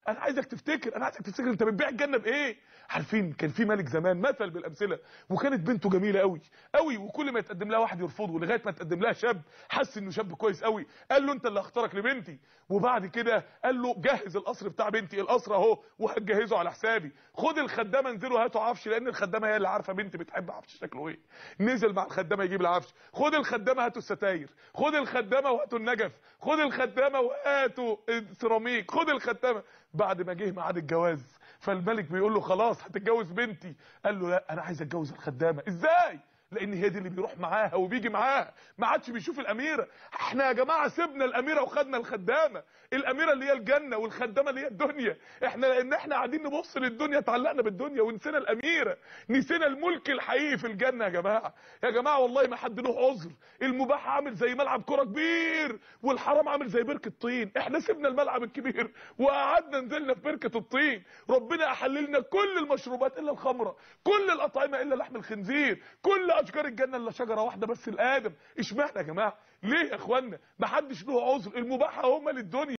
انا عايزك تفتكر انا عايزك تفتكر انت بتبيع الجنه بايه عارفين كان في ملك زمان مثل بالامثله وكانت بنته جميله قوي قوي وكل ما يتقدم لها واحد يرفضه لغايه ما تقدم لها شاب حس انه شاب كويس قوي قال له انت اللي هختارك لبنتي وبعد كده قال له جهز القصر بتاع بنتي القصر اهو وهتجهزه على حسابي خد الخدامه انزلوا هاتوا عفش لان الخدامه هي اللي عارفه بنتي بتحب عفش شكله ايه نزل مع الخدامه يجيب العفش خد الخدامه هاتوا الستاير خد الخدامه وهاتوا النجف خد الخدامه وهاتوا السيراميك خد الخدامه بعد ما جه ميعاد الجواز فالملك بيقول له خلاص هتتجوز بنتي قال له لا انا عايز اتجوز الخدامه ازاي لان هي دي اللي بيروح معاها وبيجي معاها ما عادش بيشوف الاميره احنا يا جماعه سيبنا الاميره وخدنا الخدامه الاميره اللي هي الجنه والخدامه اللي هي الدنيا احنا لان احنا قاعدين نبص للدنيا اتعلقنا بالدنيا ونسينا الاميره نسينا الملك الحقيقي في الجنه يا جماعه يا جماعه والله ما حد له عذر المباح عامل زي ملعب كره كبير والحرام عامل زي بركه طين احنا سيبنا الملعب الكبير وقعدنا نزلنا في بركه الطين ربنا احل لنا كل المشروبات الا الخمره كل الاطعمه الا لحم الخنزير كل اشجار الجنه الا شجره واحده بس لادم اشمعنى يا جماعه ليه يا اخوانا ما حدش له عذر المباح هم للدنيا